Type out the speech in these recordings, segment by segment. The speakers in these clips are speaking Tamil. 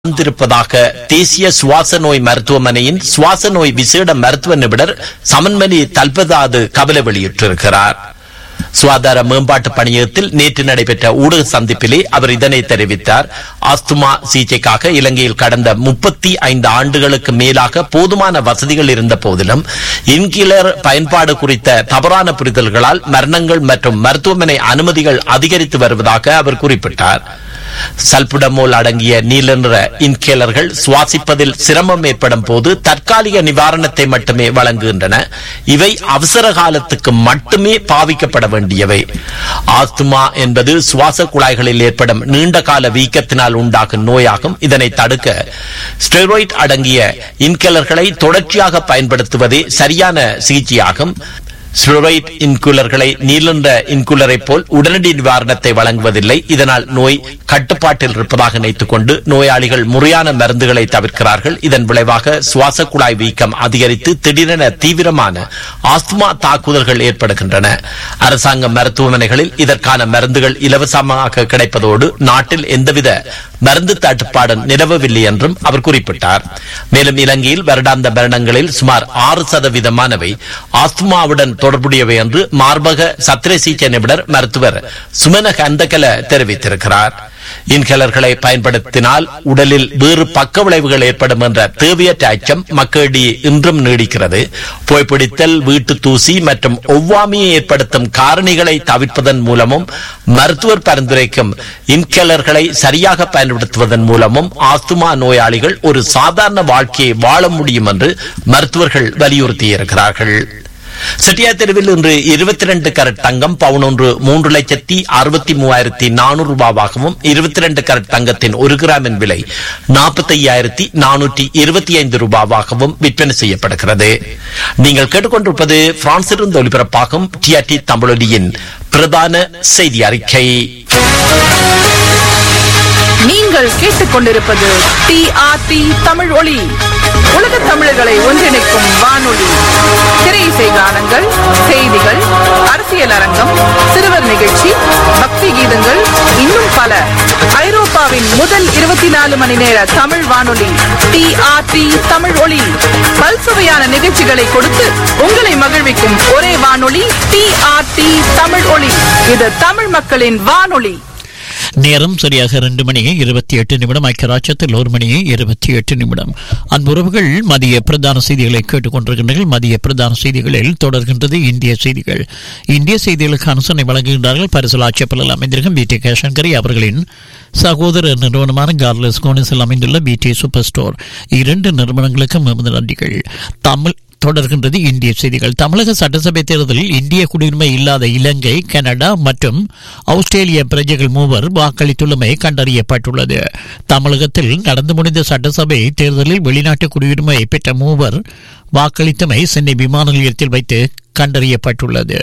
சார்ந்திருப்பதாக தேசிய சுவாச நோய் மருத்துவமனையின் சுவாச நோய் விசேட மருத்துவ நிபுணர் சமன்மணி தல்பதாது கவலை வெளியிட்டிருக்கிறார் சுகாதார மேம்பாட்டு பணியகத்தில் நேற்று நடைபெற்ற ஊடக சந்திப்பிலே அவர் இதனை தெரிவித்தார் ஆஸ்துமா சிகிச்சைக்காக இலங்கையில் கடந்த முப்பத்தி ஐந்து ஆண்டுகளுக்கு மேலாக போதுமான வசதிகள் இருந்த போதிலும் இன்கிலர் பயன்பாடு குறித்த தவறான புரிதல்களால் மரணங்கள் மற்றும் மருத்துவமனை அனுமதிகள் அதிகரித்து வருவதாக அவர் குறிப்பிட்டார் சல்புடமோல் அடங்கிய நீல நிற இன்கேலர்கள் சுவாசிப்பதில் சிரமம் ஏற்படும் போது தற்காலிக நிவாரணத்தை மட்டுமே வழங்குகின்றன இவை அவசர காலத்துக்கு மட்டுமே பாவிக்கப்பட வேண்டியவை ஆஸ்துமா என்பது சுவாச குழாய்களில் ஏற்படும் நீண்ட கால வீக்கத்தினால் உண்டாகும் நோயாகும் இதனை தடுக்க ஸ்டெராய்ட் அடங்கிய இன்கேலர்களை தொடர்ச்சியாக பயன்படுத்துவதே சரியான சிகிச்சையாகும் ஸ்டெராய்ட் இன்குலர்களை நீலன்ற இன்குலரை போல் உடனடி நிவாரணத்தை வழங்குவதில்லை இதனால் நோய் கட்டுப்பாட்டில் இருப்பதாக நினைத்துக் கொண்டு நோயாளிகள் முறையான மருந்துகளை தவிர்க்கிறார்கள் இதன் விளைவாக சுவாச குழாய் வீக்கம் அதிகரித்து திடீரென தீவிரமான ஆஸ்துமா தாக்குதல்கள் ஏற்படுகின்றன அரசாங்க மருத்துவமனைகளில் இதற்கான மருந்துகள் இலவசமாக கிடைப்பதோடு நாட்டில் எந்தவித மருந்து தட்டுப்பாடு நிலவவில்லை என்றும் அவர் குறிப்பிட்டார் மேலும் இலங்கையில் வருடாந்த மரணங்களில் சுமார் ஆறு சதவீதமானவை ஆஸ்துமாவுடன் தொடர்புடையவை என்று மார்பக சத்திர சிகிச்சை நிபுணர் மருத்துவர் சுமன கந்தகல தெரிவித்திருக்கிறார் இன்ஹேலர்களை பயன்படுத்தினால் உடலில் வேறு பக்க விளைவுகள் ஏற்படும் என்ற தேவையற்ற அச்சம் மக்களிடையே இன்றும் நீடிக்கிறது புகைப்பிடித்தல் வீட்டு தூசி மற்றும் ஒவ்வாமையை ஏற்படுத்தும் காரணிகளை தவிர்ப்பதன் மூலமும் மருத்துவர் பரிந்துரைக்கும் இன்ஹேலர்களை சரியாக பயன்படுத்துவதன் மூலமும் ஆஸ்துமா நோயாளிகள் ஒரு சாதாரண வாழ்க்கையை வாழ முடியும் என்று மருத்துவர்கள் வலியுறுத்தியிருக்கிறார்கள் செட்டியா தெருவில் இன்று இருபத்தி ரெண்டு கரட் தங்கம் பவுன் ஒன்று மூன்று லட்சத்தி அறுபத்தி மூவாயிரத்தி நானூறு ரூபாவாகவும் இருபத்தி ரெண்டு கரட் தங்கத்தின் ஒரு கிராமின் விலை நாற்பத்தி ஐயாயிரத்தி நானூற்றி இருபத்தி ஐந்து ரூபாவாகவும் விற்பனை செய்யப்படுகிறது நீங்கள் கேட்டுக்கொண்டிருப்பது பிரான்சிலிருந்து ஒலிபரப்பாகும் டிஆர்டி தமிழொலியின் பிரதான செய்தி அறிக்கை நீங்கள் கேட்டுக்கொண்டிருப்பது டிஆர்டி தமிழ் ஒளி உலக தமிழர்களை ஒன்றிணைக்கும் வானொலி திரை இசை கானங்கள் செய்திகள் அரசியல் அரங்கம் சிறுவர் நிகழ்ச்சி பக்தி கீதங்கள் இன்னும் பல ஐரோப்பாவின் முதல் இருபத்தி நாலு மணி நேர தமிழ் வானொலி டிஆர்டி தமிழ் ஒளி பல்சுவையான நிகழ்ச்சிகளை கொடுத்து உங்களை மகிழ்விக்கும் ஒரே வானொலி டிஆர்டி தமிழ் ஒளி இது தமிழ் மக்களின் வானொலி நேரம் சரியாக ரெண்டு மணி இருபத்தி எட்டு நிமிடம் ஐக்கியராட்சத்தில் ஒரு மணி இருபத்தி எட்டு நிமிடம் அன்புறவுகள் மதிய பிரதான செய்திகளை கேட்டுக்கொண்டிருக்கின்றனர் மதிய பிரதான செய்திகளில் தொடர்கின்றது இந்திய செய்திகள் இந்திய செய்திகளுக்கு அனுசரணை வழங்குகின்றார்கள் பரிசல் ஆட்சேபலில் அமைந்திருக்கும் பி டி கேஷங்கரி அவர்களின் சகோதர நிறுவனமான கார்லஸ் கோனிஸில் அமைந்துள்ள பி டி சூப்பர் ஸ்டோர் இரண்டு நிறுவனங்களுக்கும் எமது நன்றிகள் தமிழ் தொடர்கின்றது இந்திய செய்திகள் தமிழக சட்டசபை தேர்தலில் இந்திய குடியுரிமை இல்லாத இலங்கை கனடா மற்றும் ஆஸ்திரேலிய பிரஜைகள் மூவர் வாக்களித்துள்ளமை கண்டறியப்பட்டுள்ளது தமிழகத்தில் நடந்து முடிந்த சட்டசபை தேர்தலில் வெளிநாட்டு குடியுரிமை பெற்ற மூவர் வாக்களித்தமை சென்னை விமான நிலையத்தில் வைத்து கண்டறியப்பட்டுள்ளது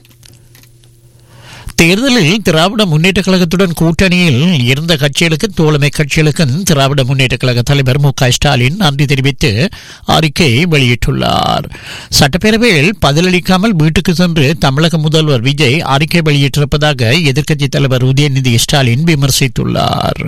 தேர்தலில் திராவிட முன்னேற்ற கழகத்துடன் கூட்டணியில் இருந்த கட்சிகளுக்கு தோழமை கட்சிகளுக்கும் திராவிட முன்னேற்ற கழக தலைவர் மு க ஸ்டாலின் நன்றி தெரிவித்து அறிக்கை வெளியிட்டுள்ளார் சட்டப்பேரவையில் பதிலளிக்காமல் வீட்டுக்கு சென்று தமிழக முதல்வர் விஜய் அறிக்கை வெளியிட்டிருப்பதாக எதிர்க்கட்சித் தலைவர் உதயநிதி ஸ்டாலின் விமர்சித்துள்ளார்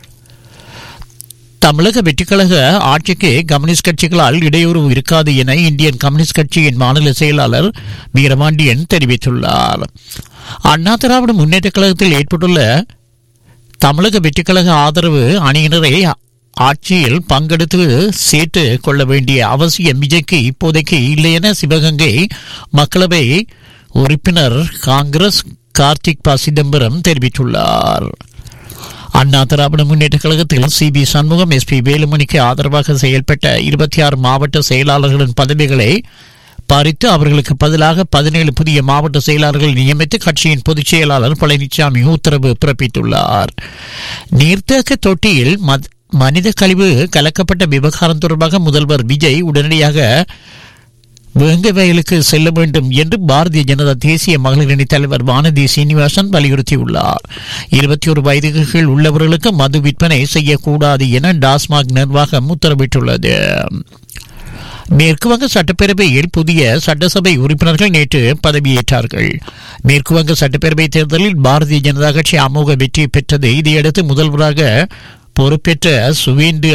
தமிழக வெற்றிக்கழக ஆட்சிக்கு கம்யூனிஸ்ட் கட்சிகளால் இடையூறு இருக்காது என இந்தியன் கம்யூனிஸ்ட் கட்சியின் மாநில செயலாளர் வீரபாண்டியன் தெரிவித்துள்ளார் அண்ணா திராவிட முன்னேற்ற கழகத்தில் ஏற்பட்டுள்ள தமிழக வெற்றிக்கழக ஆதரவு அணியினரை ஆட்சியில் பங்கெடுத்து சேர்த்து கொள்ள வேண்டிய அவசியம் விஜய்க்கு இப்போதைக்கு இல்லை என சிவகங்கை மக்களவை உறுப்பினர் காங்கிரஸ் கார்த்திக் ப சிதம்பரம் தெரிவித்துள்ளார் அண்ணா திராவிட முன்னேற்ற கழகத்தில் C P Shanmugam S P வேலுமணிக்கு ஆதரவாக செயல்பட்ட இருபத்தி ஆறு மாவட்ட செயலாளர்களின் பதவிகளை பறித்து அவர்களுக்கு பதிலாக பதினேழு புதிய மாவட்ட செயலாளர்கள் நியமித்து கட்சியின் பொதுச் செயலாளர் பழனிசாமி உத்தரவு பிறப்பித்துள்ளார் நீர்த்தேக்க தொட்டியில் மனித கழிவு கலக்கப்பட்ட விவகாரம் தொடர்பாக முதல்வர் விஜய் உடனடியாக வேங்க வயலுக்கு செல்ல வேண்டும் என்று பாரதிய ஜனதா தேசிய மகளிர் அணி தலைவர் வானதி சீனிவாசன் வலியுறுத்தியுள்ளார் இருபத்தி ஒரு வயதுகள் உள்ளவர்களுக்கு மது விற்பனை செய்யக்கூடாது என டாஸ்மாக் நிர்வாகம் உத்தரவிட்டுள்ளது மேற்குவங்க சட்டப்பேரவையில் புதிய சட்டசபை உறுப்பினர்கள் நேற்று பதவியேற்றார்கள் மேற்குவங்க சட்டப்பேரவை தேர்தலில் பாரதிய ஜனதா கட்சி அமோக வெற்றி பெற்றது இதையடுத்து முதல்வராக பொறுப்பேற்ற சுவேந்து